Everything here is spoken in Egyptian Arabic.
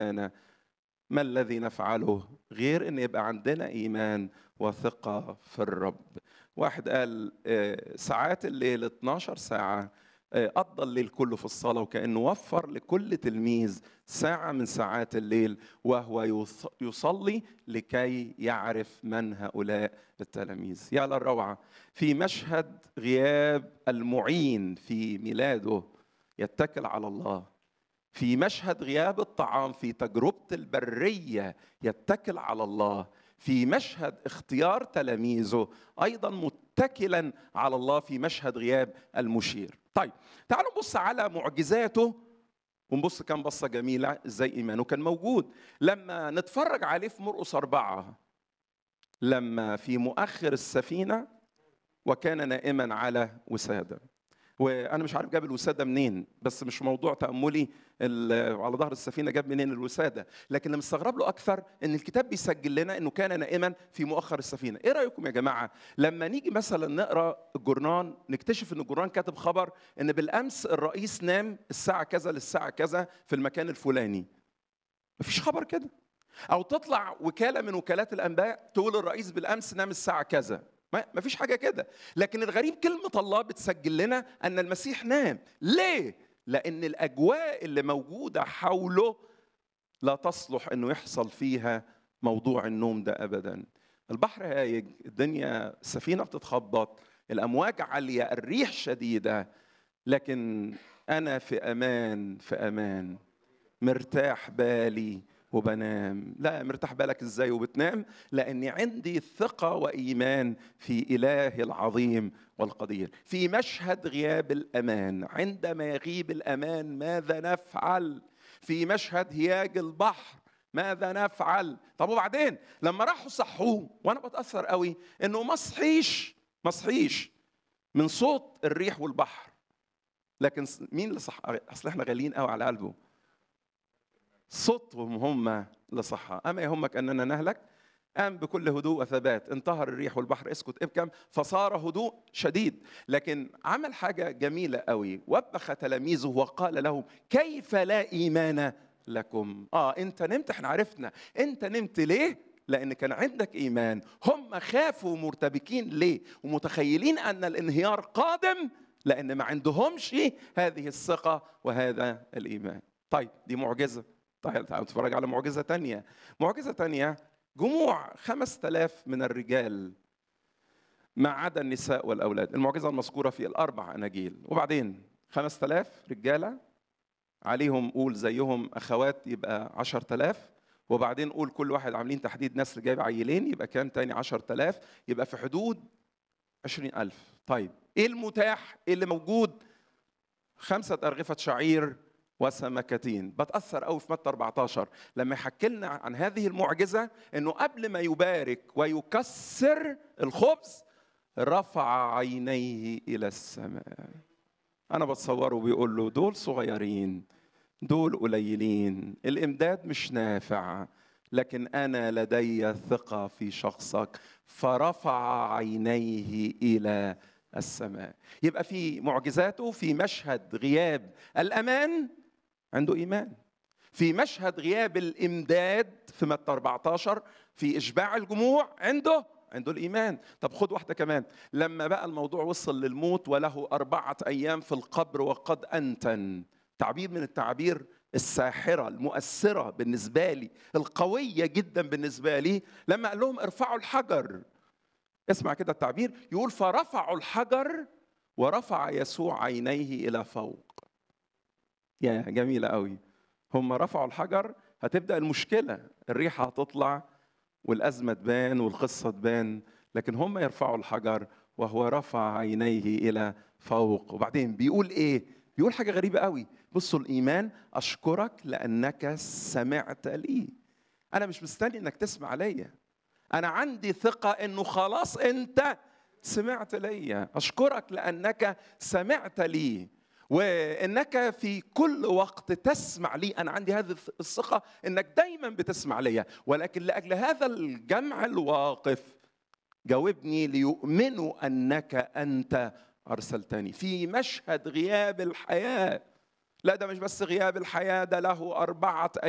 أنا ما الذي نفعله غير ان يبقى عندنا ايمان وثقه في الرب واحد قال آه، ساعات الليل 12 ساعه آه، قضى الليل كله في الصلاة وكأنه وفر لكل تلميذ ساعة من ساعات الليل وهو يص- يصلي لكي يعرف من هؤلاء التلاميذ يا للروعة في مشهد غياب المعين في ميلاده يتكل على الله في مشهد غياب الطعام في تجربة البرية يتكل على الله في مشهد اختيار تلاميذه أيضا متكلا على الله في مشهد غياب المشير طيب تعالوا نبص على معجزاته ونبص كم بصة جميلة ازاي إيمانه كان موجود لما نتفرج عليه في مرقس أربعة لما في مؤخر السفينة وكان نائما على وسادة وانا مش عارف جاب الوساده منين بس مش موضوع تاملي ال- على ظهر السفينه جاب منين الوساده لكن اللي مستغرب له اكثر ان الكتاب بيسجل لنا انه كان نائما في مؤخر السفينه ايه رايكم يا جماعه لما نيجي مثلا نقرا الجورنان نكتشف ان الجورنان كاتب خبر ان بالامس الرئيس نام الساعه كذا للساعه كذا في المكان الفلاني مفيش خبر كده او تطلع وكاله من وكالات الانباء تقول الرئيس بالامس نام الساعه كذا ما ما فيش حاجه كده لكن الغريب كلمه الله بتسجل لنا ان المسيح نام ليه لان الاجواء اللي موجوده حوله لا تصلح انه يحصل فيها موضوع النوم ده ابدا البحر هايج الدنيا السفينه بتتخبط الامواج عاليه الريح شديده لكن انا في امان في امان مرتاح بالي وبنام لا مرتاح بالك ازاي وبتنام لاني عندي ثقه وايمان في الهي العظيم والقدير في مشهد غياب الامان عندما يغيب الامان ماذا نفعل في مشهد هياج البحر ماذا نفعل طب وبعدين لما راحوا صحوه وانا بتاثر قوي انه ما صحيش ما صحيش من صوت الريح والبحر لكن مين اللي صح اصل احنا غاليين قوي على قلبه صوتهم هم اللي صح اما يهمك اننا نهلك قام بكل هدوء وثبات انتهر الريح والبحر اسكت ابكم فصار هدوء شديد لكن عمل حاجة جميلة قوي وبخ تلاميذه وقال لهم كيف لا إيمان لكم آه أنت نمت احنا عرفنا أنت نمت ليه لأن كان عندك إيمان هم خافوا مرتبكين ليه ومتخيلين أن الانهيار قادم لأن ما عندهمش هذه الثقة وهذا الإيمان طيب دي معجزة طيب تعالوا نتفرج على معجزة تانية معجزة تانية جموع خمس تلاف من الرجال ما عدا النساء والأولاد المعجزة المذكورة في الأربع أناجيل وبعدين خمس تلاف رجالة عليهم قول زيهم أخوات يبقى عشر تلاف وبعدين قول كل واحد عاملين تحديد نسل جايب عيلين يبقى كام تاني عشر تلاف يبقى في حدود عشرين ألف طيب إيه المتاح إيه اللي موجود خمسة أرغفة شعير وسمكتين بتأثر قوي في متى 14 لما يحكي لنا عن هذه المعجزة انه قبل ما يبارك ويكسر الخبز رفع عينيه إلى السماء أنا بتصوره بيقول له دول صغيرين دول قليلين الإمداد مش نافع لكن أنا لدي ثقة في شخصك فرفع عينيه إلى السماء يبقى في معجزاته في مشهد غياب الأمان عنده إيمان في مشهد غياب الإمداد في متى 14 في إشباع الجموع عنده عنده الإيمان طب خد واحدة كمان لما بقى الموضوع وصل للموت وله أربعة أيام في القبر وقد أنتن تعبير من التعابير الساحرة المؤثرة بالنسبة لي القوية جدا بالنسبة لي لما قال لهم ارفعوا الحجر اسمع كده التعبير يقول فرفعوا الحجر ورفع يسوع عينيه إلى فوق يا جميلة قوي هم رفعوا الحجر هتبدأ المشكلة الريحة هتطلع والأزمة تبان والقصة تبان لكن هم يرفعوا الحجر وهو رفع عينيه إلى فوق وبعدين بيقول إيه بيقول حاجة غريبة قوي بصوا الإيمان أشكرك لأنك سمعت لي أنا مش مستني إنك تسمع ليا أنا عندي ثقة إنه خلاص أنت سمعت ليا أشكرك لأنك سمعت لي وانك في كل وقت تسمع لي انا عندي هذه الثقه انك دايما بتسمع لي ولكن لاجل هذا الجمع الواقف جاوبني ليؤمنوا انك انت ارسلتني في مشهد غياب الحياه لا ده مش بس غياب الحياه ده له اربعه